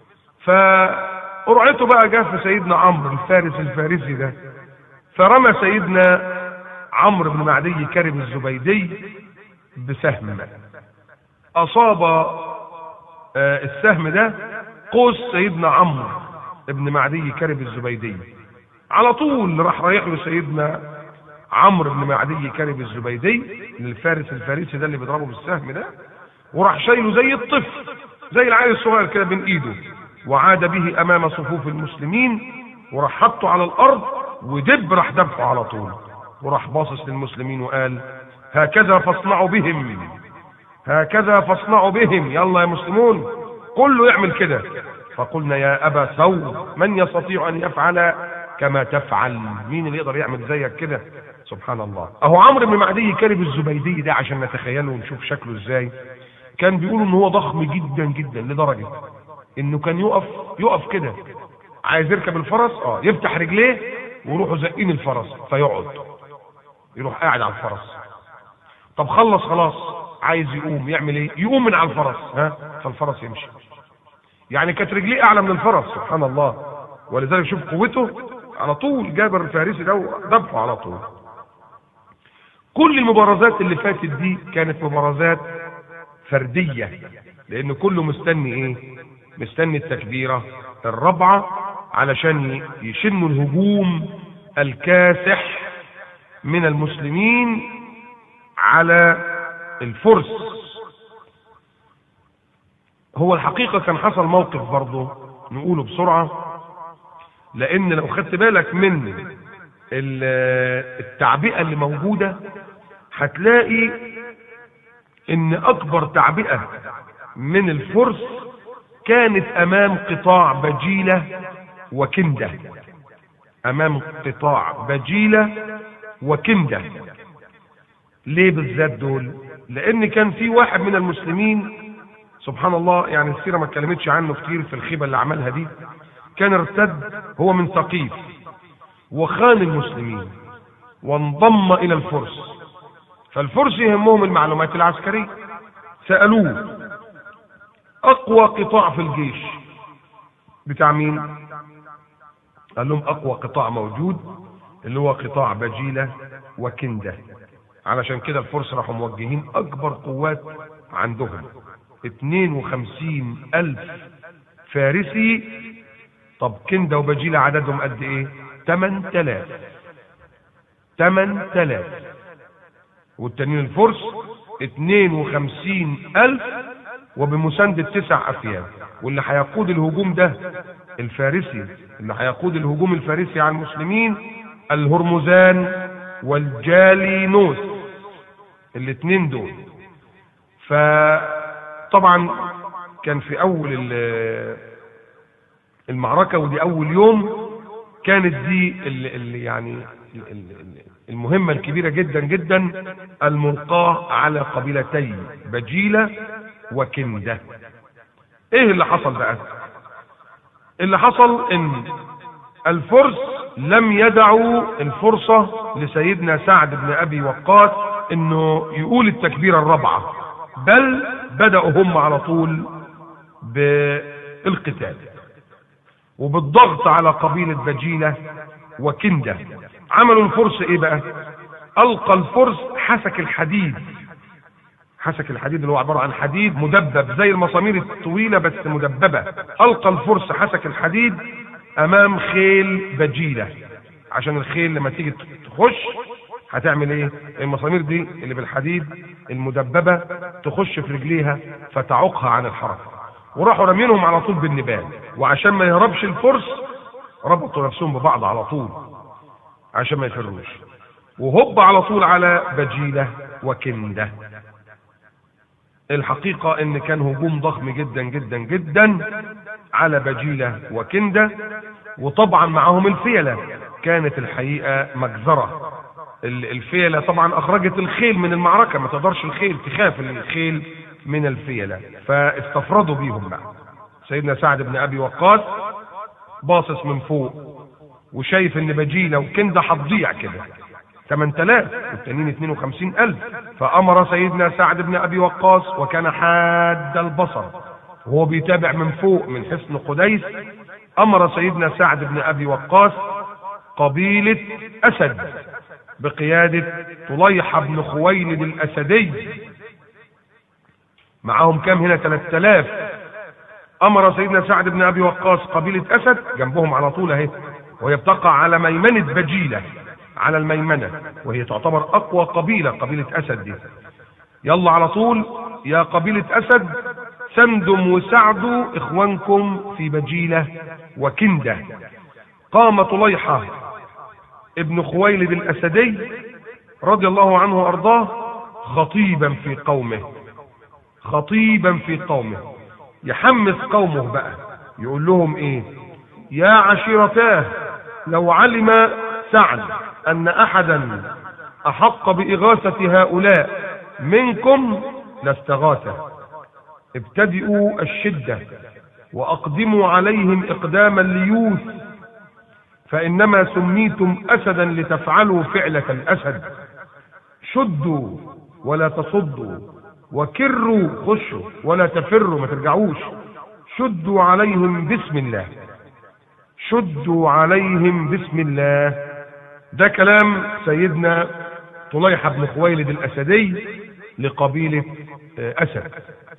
فقرعته بقى جه في سيدنا عمرو الفارس الفارسي ده فرمى سيدنا عمرو بن معدي كرب الزبيدي بسهم اصاب آه السهم ده قوس سيدنا عمرو بن معدي كرب الزبيدي على طول راح رايح له سيدنا عمرو بن معدي كرب الزبيدي الفارس الفارسي ده اللي بيضربه بالسهم ده وراح شايله زي الطفل زي العيل الصغير كده بين ايده وعاد به امام صفوف المسلمين وراح حطه على الارض ودب راح دبحه على طول وراح باصص للمسلمين وقال هكذا فاصنعوا بهم هكذا فاصنعوا بهم يلا يا مسلمون كله يعمل كده فقلنا يا ابا ثور من يستطيع ان يفعل كما تفعل مين اللي يقدر يعمل زيك كده سبحان الله اهو عمرو بن معدي كلب الزبيدي ده عشان نتخيله ونشوف شكله ازاي كان بيقولوا ان هو ضخم جدا جدا لدرجه انه كان يقف يقف كده عايز يركب الفرس اه يفتح رجليه ويروحوا زقين الفرس فيقعد يروح قاعد على الفرس طب خلص خلاص عايز يقوم يعمل ايه يقوم من على الفرس ها فالفرس يمشي يعني كانت رجليه اعلى من الفرس سبحان الله ولذلك شوف قوته على طول جابر الفارسي ده ذبحه على طول كل المبارزات اللي فاتت دي كانت مبارزات فردية لان كله مستني ايه مستني التكبيرة الرابعة علشان يشنوا الهجوم الكاسح من المسلمين على الفرس هو الحقيقة كان حصل موقف برضه نقوله بسرعة لان لو خدت بالك من التعبئة اللي موجودة هتلاقي ان اكبر تعبئة من الفرس كانت امام قطاع بجيلة وكندة امام قطاع بجيلة وكندة ليه بالذات دول لان كان في واحد من المسلمين سبحان الله يعني السيرة ما اتكلمتش عنه كتير في الخيبة اللي عملها دي كان ارتد هو من ثقيف وخان المسلمين وانضم الى الفرس فالفرس يهمهم المعلومات العسكرية سألوه اقوى قطاع في الجيش بتاع مين قال لهم اقوى قطاع موجود اللي هو قطاع بجيلة وكندة علشان كده الفرس راحوا موجهين اكبر قوات عندهم 52 الف فارسي طب كندة وبجيلة عددهم قد ايه 8000 8000 والتانيين الفرس 52 ألف وبمساندة تسع أفياد واللي هيقود الهجوم ده الفارسي اللي هيقود الهجوم الفارسي على المسلمين الهرمزان والجالينوس الاثنين دول فطبعا كان في اول المعركة ودي أول يوم كانت دي اللي اللي يعني ال- ال- المهمة الكبيرة جدا جدا الملقاة على قبيلتي بجيلة وكندة ايه اللي حصل بقى اللي حصل ان الفرس لم يدعوا الفرصة لسيدنا سعد بن ابي وقاص انه يقول التكبيرة الرابعة بل بدأوا هم على طول بالقتال وبالضغط على قبيلة بجيلة وكندة عملوا الفرس ايه بقى القى الفرس حسك الحديد حسك الحديد اللي هو عبارة عن حديد مدبب زي المسامير الطويلة بس مدببة القى الفرس حسك الحديد امام خيل بجيلة عشان الخيل لما تيجي تخش هتعمل ايه المسامير دي اللي بالحديد المدببة تخش في رجليها فتعوقها عن الحركة وراحوا رامينهم على طول بالنبال وعشان ما يهربش الفرس ربطوا نفسهم ببعض على طول عشان ما يفروش وهب على طول على بجيلة وكندة الحقيقة ان كان هجوم ضخم جدا جدا جدا على بجيلة وكندة وطبعا معهم الفيلة كانت الحقيقة مجزرة ال- الفيلة طبعا اخرجت الخيل من المعركة ما تقدرش الخيل تخاف الخيل من الفيلة فاستفردوا بيهم بقى سيدنا سعد بن ابي وقاص باصص من فوق وشايف ان بجيلة وكندة هتضيع كده 8000 والتانيين 52000 فامر سيدنا سعد بن ابي وقاص وكان حاد البصر وهو بيتابع من فوق من حصن قديس امر سيدنا سعد بن ابي وقاص قبيلة اسد بقيادة طليحة بن خويلد الاسدي معاهم كام هنا 3000 امر سيدنا سعد بن ابي وقاص قبيلة اسد جنبهم على طول اهي وهي بتقع على ميمنة بجيلة على الميمنة وهي تعتبر اقوى قبيلة قبيلة اسد دي يلا على طول يا قبيلة اسد سندم وسعدوا اخوانكم في بجيلة وكندة قام طليحة ابن خويلد الاسدي رضي الله عنه وارضاه خطيبا في قومه خطيبا في قومه يحمس قومه بقى يقول لهم ايه يا عشيرتاه لو علم سعد ان احدا احق باغاثة هؤلاء منكم لاستغاثه ابتدئوا الشدة واقدموا عليهم اقدام الليوث فانما سميتم اسدا لتفعلوا فعلة الاسد شدوا ولا تصدوا وكروا خشوا ولا تفروا ما ترجعوش شدوا عليهم بسم الله شدوا عليهم بسم الله ده كلام سيدنا طليحة بن خويلد الأسدي لقبيلة آه، أسد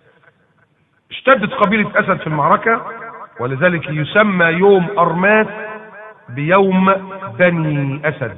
اشتدت قبيلة أسد في المعركة ولذلك يسمى يوم أرماس بيوم بني أسد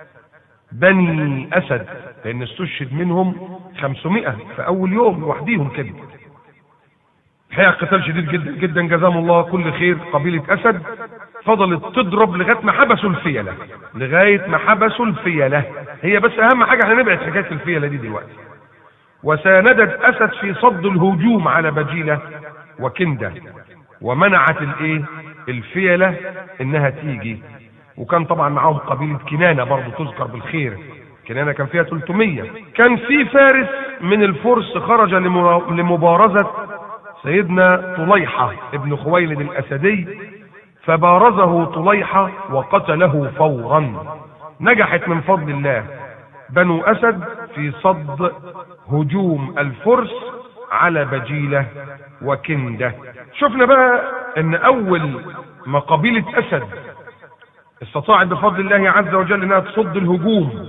بني أسد لأن استشهد منهم 500 في أول يوم لوحديهم كده الحقيقة قتال شديد جدا جدا جزاهم الله كل خير قبيلة أسد فضلت تضرب لغاية ما حبسوا الفيلة لغاية ما حبسوا الفيلة هي بس أهم حاجة احنا نبعد حكاية الفيلة دي دلوقتي وساندت أسد في صد الهجوم على بجيلة وكندة ومنعت الايه الفيلة انها تيجي وكان طبعا معاهم قبيلة كنانة برضو تذكر بالخير كنانة كان فيها 300 كان في فارس من الفرس خرج لمرا- لمبارزة سيدنا طليحة ابن خويلد الأسدي فبارزه طليحة وقتله فورا نجحت من فضل الله بنو أسد في صد هجوم الفرس على بجيلة وكندة شفنا بقى ان اول ما قبيلة اسد استطاعت بفضل الله عز وجل انها تصد الهجوم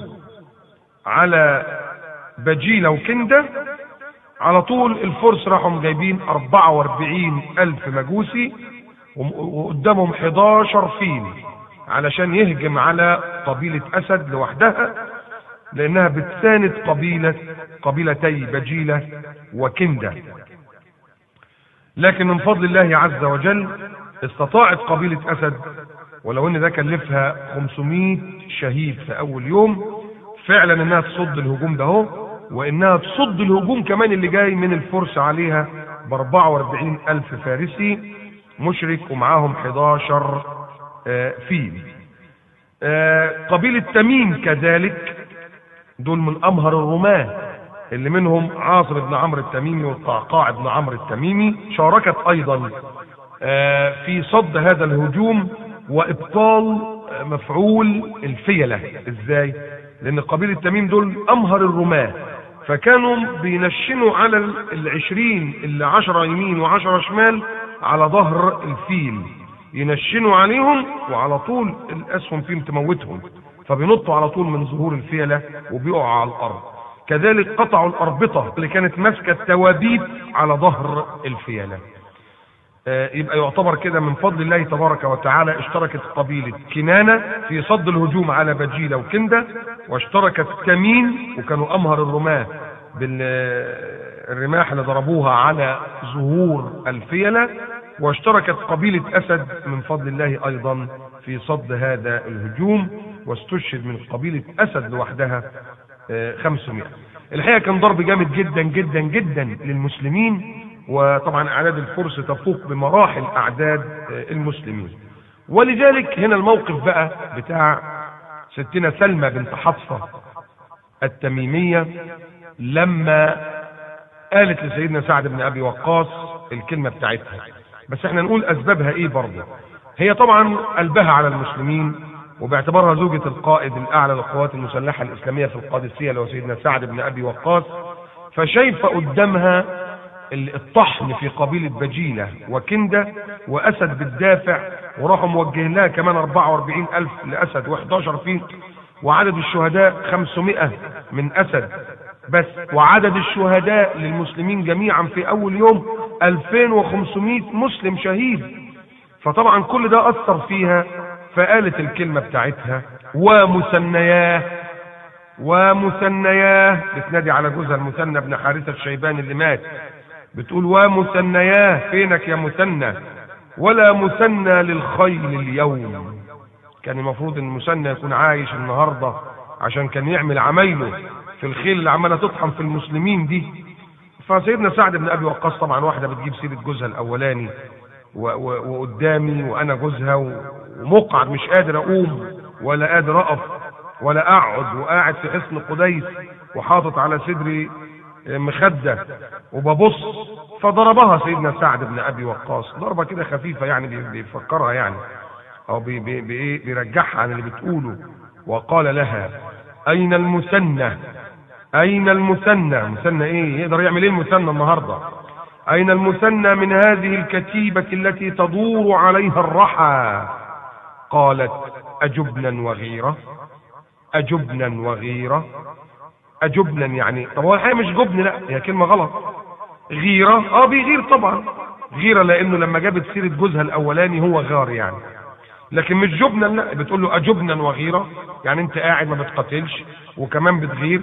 على بجيلة وكندة على طول الفرس راحوا جايبين 44 ألف مجوسي وم- وقدامهم 11 فيل علشان يهجم على قبيلة أسد لوحدها لأنها بتساند قبيلة قبيلتي بجيلة وكندة لكن من فضل الله عز وجل استطاعت قبيلة أسد ولو ان ده كلفها 500 شهيد في اول يوم فعلا انها تصد الهجوم ده اهو وانها تصد الهجوم كمان اللي جاي من الفرس عليها ب 44 الف فارسي مشرك ومعاهم 11 آه، فيل آه، قبيلة تميم كذلك دول من أمهر الرماة اللي منهم عاصم بن عمرو التميمي والقعقاع بن عمرو التميمي شاركت أيضا آه، في صد هذا الهجوم وإبطال آه، مفعول الفيلة إزاي؟ لأن قبيلة تميم دول أمهر الرماة فكانوا بينشنوا على ال- العشرين اللي عشرة يمين وعشرة شمال على ظهر الفيل ينشنوا عليهم وعلى طول الأسهم فيهم تموتهم فبينطوا على طول من ظهور الفيلة وبيقعوا على الأرض كذلك قطعوا الأربطة اللي كانت ماسكة التوابيت على ظهر الفيلة آه، يبقى يعتبر كده من فضل الله تبارك وتعالى اشتركت قبيلة كنانة في صد الهجوم على بجيلة وكندة واشتركت تميم وكانوا أمهر الرماة بالرماح اللي ضربوها على ظهور الفيلة واشتركت قبيلة أسد من فضل الله أيضا في صد هذا الهجوم واستشهد من قبيلة أسد لوحدها آه، 500 الحقيقة كان ضرب جامد جدا جدا جدا للمسلمين وطبعا أعداد الفرس تفوق بمراحل أعداد آه، المسلمين ولذلك هنا الموقف بقى بتاع ستنا سلمى بنت حفصة التميمية لما قالت لسيدنا سعد بن أبي وقاص الكلمة بتاعتها بس احنا نقول أسبابها إيه برضه هي طبعا قلبها على المسلمين وباعتبارها زوجة القائد الأعلى للقوات المسلحة الإسلامية في القادسية اللي هو سيدنا سعد بن أبي وقاص فشايفة قدامها الطحن في قبيلة بجيلة وكندة وأسد بالدافع وراحوا موجهين لها كمان 44 ألف لأسد و11 فيه وعدد الشهداء 500 من أسد بس وعدد الشهداء للمسلمين جميعا في أول يوم 2500 مسلم شهيد فطبعا كل ده أثر فيها فقالت الكلمة بتاعتها ومثنياه ومثنياه بتنادي على جوزها المثنى بن حارثة الشيباني اللي مات بتقول ومثنياه فينك يا مثنى ولا مثنى للخيل اليوم كان المفروض ان المثنى يكون عايش النهارده عشان كان يعمل عمايله في الخيل اللي عماله تطحن في المسلمين دي فسيدنا سعد بن ابي وقاص طبعا واحده بتجيب سيره جوزها الاولاني و- و- وقدامي وانا جوزها و- ومقعد مش قادر اقوم ولا قادر اقف ولا اقعد وقاعد في حصن قديس وحاطط على صدري مخده وببص فضربها سيدنا سعد بن ابي وقاص ضربه كده خفيفه يعني بي- بيفكرها يعني او بي بي بي بيرجعها عن اللي بتقوله وقال لها اين المثنى اين المثنى مثنى ايه يقدر يعمل ايه المثنى النهارده اين المثنى من هذه الكتيبه التي تدور عليها الرحى قالت اجبنا وغيره اجبنا وغيره اجبنا يعني طب هو الحقيقه مش جبن لا هي كلمه غلط غيره اه بيغير طبعا غيره لانه لما جابت سيره جوزها الاولاني هو غار يعني لكن مش جبنا لا بتقول له اجبنا وغيره يعني انت قاعد ما بتقاتلش وكمان بتغير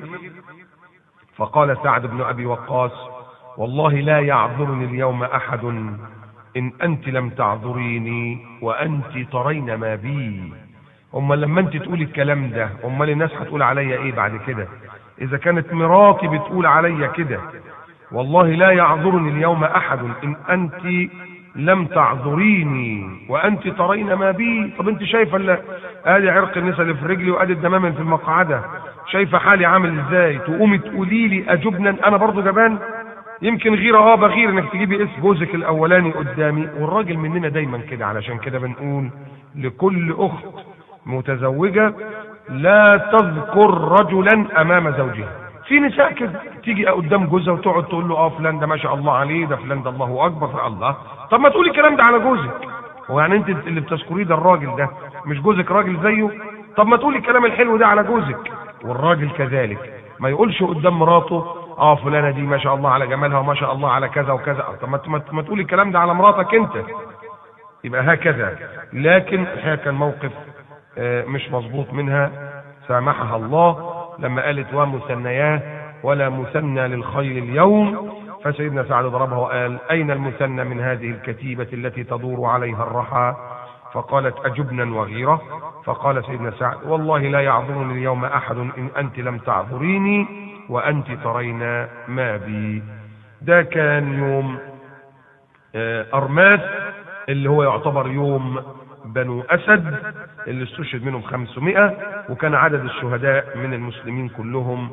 فقال سعد بن ابي وقاص والله لا يعذرني اليوم احد ان انت لم تعذريني وانت ترين ما بي امال لما انت تقولي الكلام ده امال الناس هتقول عليا ايه بعد كده اذا كانت مراتي بتقول عليا كده والله لا يعذرني اليوم احد ان انت لم تعذريني وانت ترين ما بي طب انت شايفه ال- ادي عرق النساء اللي في رجلي وادي الدمام في المقعده شايفه حالي عامل ازاي تقومي تقولي لي اجبنا انا برضو جبان يمكن غيره اه بغير انك تجيبي اسم جوزك الاولاني قدامي والراجل مننا دايما كده علشان كده بنقول لكل اخت متزوجه لا تذكر رجلا امام زوجها في نساء كده تيجي قدام جوزها وتقعد تقول له اه فلان ده ما شاء الله عليه ده فلان ده الله اكبر في الله طب ما تقولي الكلام ده على جوزك هو يعني انت اللي بتذكريه ده الراجل ده مش جوزك راجل زيه طب ما تقولي الكلام الحلو ده على جوزك والراجل كذلك ما يقولش قدام مراته اه فلانه دي ما شاء الله على جمالها وما شاء الله على كذا وكذا طب ما ما- ما تقولي الكلام ده على مراتك انت يبقى هكذا لكن الحقيقه كان موقف آه، مش مظبوط منها سامحها الله لما قالت ومثنياه ولا مثنى للخيل اليوم فسيدنا سعد ضربها وقال أين المثنى من هذه الكتيبة التي تدور عليها الرحى فقالت أجبنا وغيرة فقال سيدنا سعد والله لا يعذرني اليوم أحد إن أنت لم تعذريني وأنت ترين ما بي ده كان يوم آه، أرماس اللي هو يعتبر يوم بنو أسد اللي استشهد منهم 500 وكان عدد الشهداء من المسلمين كلهم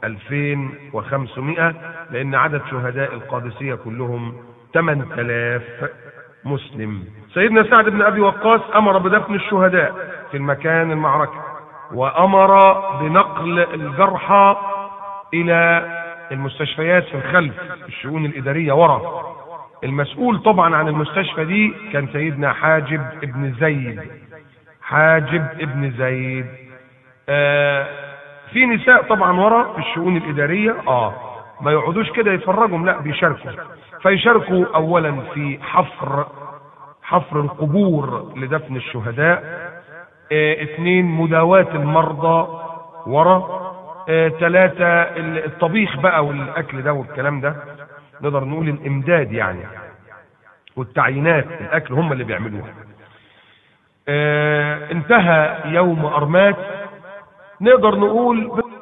2500 لأن عدد شهداء القادسية كلهم 8000 مسلم سيدنا سعد بن أبي وقاص أمر بدفن الشهداء في المكان المعركة وأمر بنقل الجرحى إلى المستشفيات في الخلف الشؤون الإدارية ورا المسؤول طبعا عن المستشفى دي كان سيدنا حاجب ابن زيد حاجب ابن زيد آه في نساء طبعا ورا في الشؤون الإدارية اه ما يقعدوش كده يتفرجوا لا بيشاركوا فيشاركوا أولا في حفر حفر القبور لدفن الشهداء اه اثنين مداواة المرضى ورا اه ثلاثة الطبيخ بقى والأكل ده والكلام ده نقدر نقول الإمداد يعني والتعيينات الأكل هم اللي بيعملوها اه انتهى يوم أرمات نقدر نقول